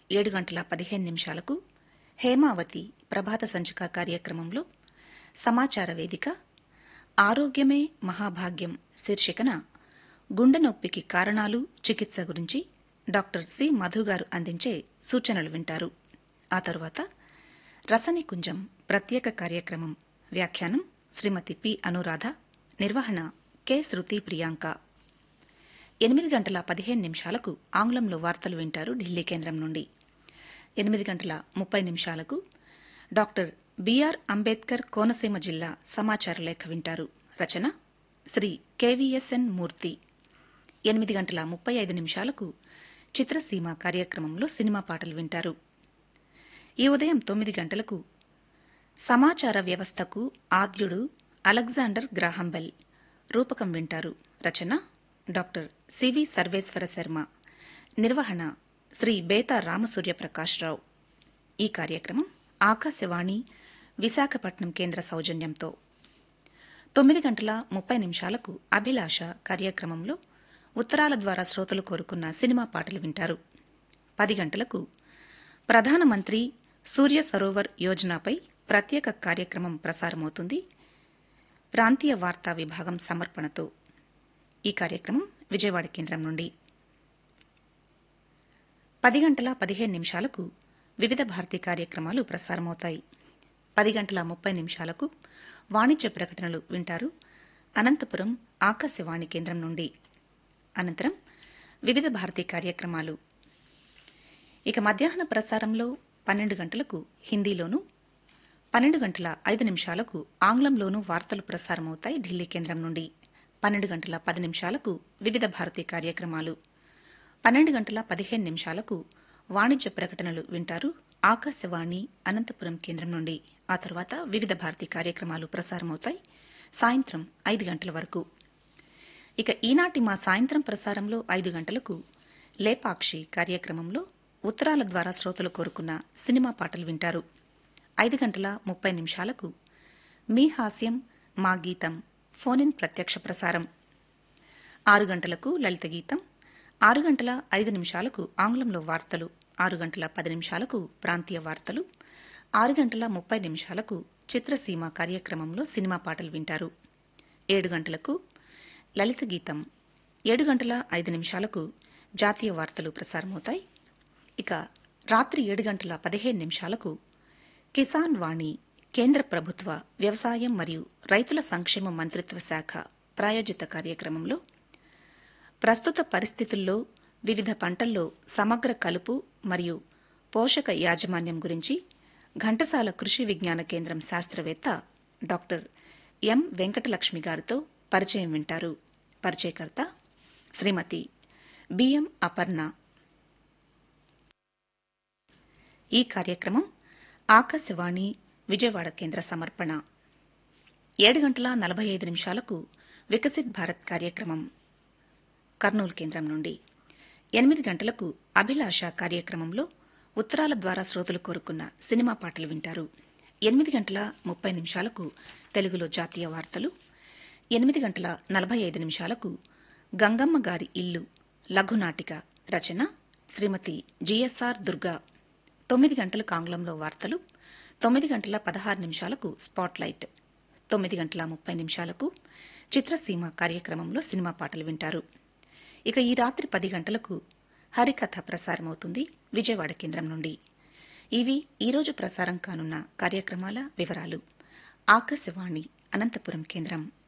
ఏడు గంటల పదిహేను నిమిషాలకు హేమావతి ప్రభాత సంచిక కార్యక్రమంలో సమాచార వేదిక ఆరోగ్యమే మహాభాగ్యం శీర్షికన గుండె నొప్పికి కారణాలు చికిత్స గురించి డాక్టర్ సి మధు గారు అందించే సూచనలు వింటారు ఆ తరువాత రసనికుంజం ప్రత్యేక కార్యక్రమం వ్యాఖ్యానం శ్రీమతి పి అనురాధ నిర్వహణ కె శృతి ప్రియాంక ఎనిమిది గంటల పదిహేను నిమిషాలకు ఆంగ్లంలో వార్తలు వింటారు ఢిల్లీ కేంద్రం నుండి ఎనిమిది గంటల ముప్పై నిమిషాలకు డాక్టర్ బిఆర్ అంబేద్కర్ కోనసీమ జిల్లా సమాచార లేఖ వింటారు రచన శ్రీ కెవిఎస్ఎన్ మూర్తి ఎనిమిది గంటల ముప్పై ఐదు నిమిషాలకు చిత్రసీమ కార్యక్రమంలో సినిమా పాటలు వింటారు ఈ ఉదయం తొమ్మిది గంటలకు సమాచార వ్యవస్థకు ఆద్యుడు అలెగ్జాండర్ గ్రాహంబెల్ రూపకం వింటారు రచన డాక్టర్ సివి సర్వేశ్వర శర్మ నిర్వహణ శ్రీ బేతా రామసూర్యప్రకాశ్రావు ఈ కార్యక్రమం ఆకాశవాణి విశాఖపట్నం కేంద్ర సౌజన్యంతో తొమ్మిది గంటల ముప్పై నిమిషాలకు అభిలాష కార్యక్రమంలో ఉత్తరాల ద్వారా శ్రోతలు కోరుకున్న సినిమా పాటలు వింటారు పది గంటలకు ప్రధానమంత్రి సూర్య సరోవర్ యోజనపై ప్రత్యేక కార్యక్రమం ప్రసారమవుతుంది ప్రాంతీయ వార్తా విభాగం సమర్పణతో ఈ కార్యక్రమం విజయవాడ కేంద్రం నుండి పది గంటల పదిహేను నిమిషాలకు వివిధ భారతీ కార్యక్రమాలు ప్రసారమవుతాయి పది గంటల ముప్పై నిమిషాలకు వాణిజ్య ప్రకటనలు వింటారు అనంతపురం ఆకాశవాణి కేంద్రం నుండి అనంతరం వివిధ భారతీ కార్యక్రమాలు ఇక మధ్యాహ్న ప్రసారంలో పన్నెండు గంటలకు హిందీలోనూ పన్నెండు గంటల ఐదు నిమిషాలకు ఆంగ్లంలోనూ వార్తలు ప్రసారమవుతాయి ఢిల్లీ కేంద్రం నుండి పన్నెండు గంటల పది నిమిషాలకు వివిధ భారతీ కార్యక్రమాలు పన్నెండు గంటల పదిహేను నిమిషాలకు వాణిజ్య ప్రకటనలు వింటారు ఆకాశవాణి అనంతపురం కేంద్రం నుండి ఆ తర్వాత వివిధ భారతీ కార్యక్రమాలు ప్రసారమవుతాయి సాయంత్రం ఐదు గంటల వరకు ఇక ఈనాటి మా సాయంత్రం ప్రసారంలో ఐదు గంటలకు లేపాక్షి కార్యక్రమంలో ఉత్తరాల ద్వారా శ్రోతలు కోరుకున్న సినిమా పాటలు వింటారు ఐదు గంటల ముప్పై నిమిషాలకు మీ హాస్యం మా గీతం ఫోన్ ఇన్ ప్రత్యక్ష ప్రసారం ఆరు గంటలకు లలిత గీతం ఆరు గంటల ఐదు నిమిషాలకు ఆంగ్లంలో వార్తలు ఆరు గంటల పది నిమిషాలకు ప్రాంతీయ వార్తలు ఆరు గంటల ముప్పై నిమిషాలకు చిత్రసీమ కార్యక్రమంలో సినిమా పాటలు వింటారు ఏడు గంటలకు లలిత గీతం ఏడు గంటల ఐదు నిమిషాలకు జాతీయ వార్తలు ప్రసారమవుతాయి ఇక రాత్రి ఏడు గంటల పదిహేను నిమిషాలకు కిసాన్ వాణి కేంద్ర ప్రభుత్వ వ్యవసాయం మరియు రైతుల సంక్షేమ మంత్రిత్వ శాఖ ప్రాయోజిత కార్యక్రమంలో ప్రస్తుత పరిస్థితుల్లో వివిధ పంటల్లో సమగ్ర కలుపు మరియు పోషక యాజమాన్యం గురించి ఘంటసాల కృషి విజ్ఞాన కేంద్రం శాస్త్రవేత్త డాక్టర్ ఎం వెంకటలక్ష్మి గారితో పరిచయం వింటారు పరిచయకర్త శ్రీమతి బిఎం అపర్ణ ఈ కార్యక్రమం ఆకాశవాణి విజయవాడ కేంద్ర సమర్పణ ఏడు గంటల నలభై ఐదు నిమిషాలకు వికసిత్ భారత్ కార్యక్రమం కర్నూలు కేంద్రం నుండి ఎనిమిది గంటలకు అభిలాష కార్యక్రమంలో ఉత్తరాల ద్వారా శ్రోతలు కోరుకున్న సినిమా పాటలు వింటారు ఎనిమిది గంటల ముప్పై నిమిషాలకు తెలుగులో జాతీయ వార్తలు ఎనిమిది గంటల నలభై ఐదు నిమిషాలకు గంగమ్మ గారి ఇల్లు లఘునాటిక రచన శ్రీమతి జిఎస్ఆర్ దుర్గా తొమ్మిది గంటలకు ఆంగ్లంలో వార్తలు తొమ్మిది గంటల పదహారు నిమిషాలకు స్పాట్లైట్ తొమ్మిది గంటల ముప్పై నిమిషాలకు చిత్రసీమ కార్యక్రమంలో సినిమా పాటలు వింటారు ఇక ఈ రాత్రి పది గంటలకు హరికథ ప్రసారమవుతుంది విజయవాడ కేంద్రం నుండి ఇవి ఈరోజు ప్రసారం కానున్న కార్యక్రమాల వివరాలు ఆకాశవాణి అనంతపురం కేంద్రం